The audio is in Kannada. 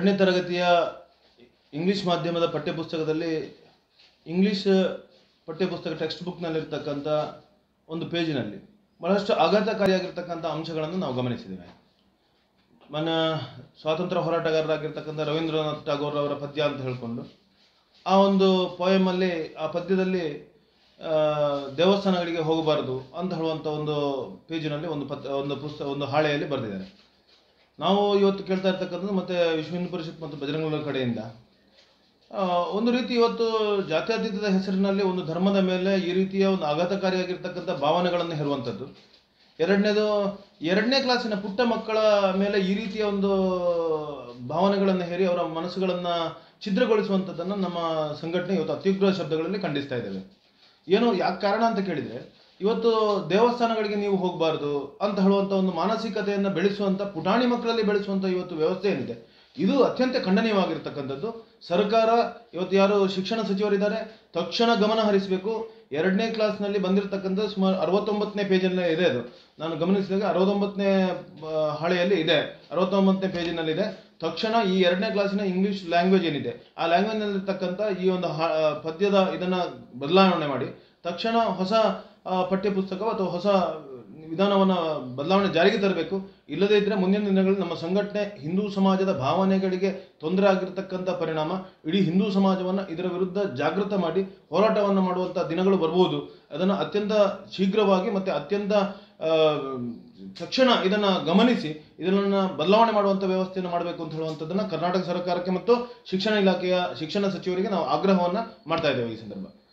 ಎರಡನೇ ತರಗತಿಯ ಇಂಗ್ಲಿಷ್ ಮಾಧ್ಯಮದ ಪಠ್ಯಪುಸ್ತಕದಲ್ಲಿ ಇಂಗ್ಲಿಷ್ ಪಠ್ಯಪುಸ್ತಕ ಟೆಕ್ಸ್ಟ್ ಬುಕ್ನಲ್ಲಿರ್ತಕ್ಕಂಥ ಒಂದು ಪೇಜಿನಲ್ಲಿ ಬಹಳಷ್ಟು ಆಘಾತಕಾರಿಯಾಗಿರ್ತಕ್ಕಂಥ ಅಂಶಗಳನ್ನು ನಾವು ಗಮನಿಸಿದ್ದೇವೆ ಮನ ಸ್ವಾತಂತ್ರ್ಯ ಹೋರಾಟಗಾರರಾಗಿರ್ತಕ್ಕಂಥ ರವೀಂದ್ರನಾಥ್ ಟಾಗೋರ್ ಅವರ ಪದ್ಯ ಅಂತ ಹೇಳಿಕೊಂಡು ಆ ಒಂದು ಪೋಯಮಲ್ಲಿ ಆ ಪದ್ಯದಲ್ಲಿ ಆ, ದೇವಸ್ಥಾನಗಳಿಗೆ ಹೋಗಬಾರದು ಅಂತ ಹೇಳುವಂಥ ಒಂದು ಪೇಜಿನಲ್ಲಿ ಒಂದು ಪತ್ ಒಂದು ಪುಸ್ತಕ ಒಂದು ಹಾಳೆಯಲ್ಲಿ ಬರೆದಿದ್ದಾರೆ ನಾವು ಇವತ್ತು ಕೇಳ್ತಾ ಇರ್ತಕ್ಕಂಥದ್ದು ಮತ್ತು ವಿಶ್ವ ಹಿಂದೂ ಪರಿಷತ್ ಮತ್ತು ಬಜರಂಗದಳ ಕಡೆಯಿಂದ ಆ, ಒಂದು ರೀತಿ ಇವತ್ತು ಜಾತ್ಯತೀತದ ಹೆಸರಿನಲ್ಲಿ ಒಂದು ಧರ್ಮದ ಮೇಲೆ ಈ ರೀತಿಯ ಒಂದು ಆಘಾತಕಾರಿಯಾಗಿರ್ತಕ್ಕಂಥ ಭಾವನೆಗಳನ್ನು ಹೇರುವಂಥದ್ದು ಎರಡನೇದು ಎರಡನೇ ಕ್ಲಾಸಿನ ಪುಟ್ಟ ಮಕ್ಕಳ ಮೇಲೆ ಈ ರೀತಿಯ ಒಂದು ಭಾವನೆಗಳನ್ನು ಹೇರಿ ಅವರ ಮನಸ್ಸುಗಳನ್ನು ಛಿದ್ರಗೊಳಿಸುವಂಥದ್ದನ್ನು ನಮ್ಮ ಸಂಘಟನೆ ಇವತ್ತು ಅತ್ಯುಗ್ರ ಶಬ್ದಗಳಲ್ಲಿ ಖಂಡಿಸ್ತಾ ಇದ್ದೇವೆ ಏನು ಯಾಕೆ ಕಾರಣ ಅಂತ ಕೇಳಿದರೆ ಇವತ್ತು ದೇವಸ್ಥಾನಗಳಿಗೆ ನೀವು ಹೋಗಬಾರ್ದು ಅಂತ ಹೇಳುವಂಥ ಒಂದು ಮಾನಸಿಕತೆಯನ್ನು ಬೆಳೆಸುವಂಥ ಪುಟಾಣಿ ಮಕ್ಕಳಲ್ಲಿ ಬೆಳೆಸುವಂಥ ಇವತ್ತು ವ್ಯವಸ್ಥೆ ಏನಿದೆ ಇದು ಅತ್ಯಂತ ಖಂಡನೀಯವಾಗಿರ್ತಕ್ಕಂಥದ್ದು ಸರ್ಕಾರ ಇವತ್ತು ಯಾರು ಶಿಕ್ಷಣ ಸಚಿವರಿದ್ದಾರೆ ತಕ್ಷಣ ಗಮನ ಹರಿಸಬೇಕು ಎರಡನೇ ಕ್ಲಾಸ್ನಲ್ಲಿ ಬಂದಿರತಕ್ಕಂಥ ಸುಮಾರು ಅರವತ್ತೊಂಬತ್ತನೇ ಪೇಜಲ್ಲೇ ಇದೆ ಅದು ನಾನು ಗಮನಿಸಿದಾಗ ಅರವತ್ತೊಂಬತ್ತನೇ ಆ, ಹಾಳೆಯಲ್ಲಿ ಇದೆ ಅರವತ್ತೊಂಬತ್ತನೇ ಪೇಜಿನಲ್ಲಿದೆ ತಕ್ಷಣ ಈ ಎರಡನೇ ಕ್ಲಾಸಿನ ಇಂಗ್ಲಿಷ್ ಲ್ಯಾಂಗ್ವೇಜ್ ಏನಿದೆ ಆ ಲ್ಯಾಂಗ್ವೇಜ್ನಲ್ಲಿರ್ತಕ್ಕಂಥ ಈ ಒಂದು ಹಾ- ಪದ್ಯದ ಇದನ್ನು ಬದಲಾವಣೆ ಮಾಡಿ ತಕ್ಷಣ ಹೊಸ ಆ, ಪಠ್ಯಪುಸ್ತಕ ಅಥವಾ ಹೊಸ ವಿಧಾನವನ್ನು ಬದಲಾವಣೆ ಜಾರಿಗೆ ತರಬೇಕು ಇಲ್ಲದೇ ಇದ್ದರೆ ಮುಂದಿನ ದಿನಗಳಲ್ಲಿ ನಮ್ಮ ಸಂಘಟನೆ ಹಿಂದೂ ಸಮಾಜದ ಭಾವನೆಗಳಿಗೆ ತೊಂದರೆ ಆಗಿರ್ತಕ್ಕಂಥ ಪರಿಣಾಮ ಇಡೀ ಹಿಂದೂ ಸಮಾಜವನ್ನು ಇದರ ವಿರುದ್ಧ ಜಾಗೃತ ಮಾಡಿ ಹೋರಾಟವನ್ನು ಮಾಡುವಂಥ ದಿನಗಳು ಬರ್ಬೋದು ಅದನ್ನು ಅತ್ಯಂತ ಶೀಘ್ರವಾಗಿ ಮತ್ತು ಅತ್ಯಂತ ಆ, ತಕ್ಷಣ ಇದನ್ನು ಗಮನಿಸಿ ಇದನ್ನು ಬದಲಾವಣೆ ಮಾಡುವಂಥ ವ್ಯವಸ್ಥೆಯನ್ನು ಮಾಡಬೇಕು ಅಂತ ಹೇಳುವಂಥದ್ದನ್ನು ಕರ್ನಾಟಕ ಸರ್ಕಾರಕ್ಕೆ ಮತ್ತು ಶಿಕ್ಷಣ ಇಲಾಖೆಯ ಶಿಕ್ಷಣ ಸಚಿವರಿಗೆ ನಾವು ಆಗ್ರಹವನ್ನು ಮಾಡ್ತಾ ಇದ್ದೇವೆ ಈ ಸಂದರ್ಭ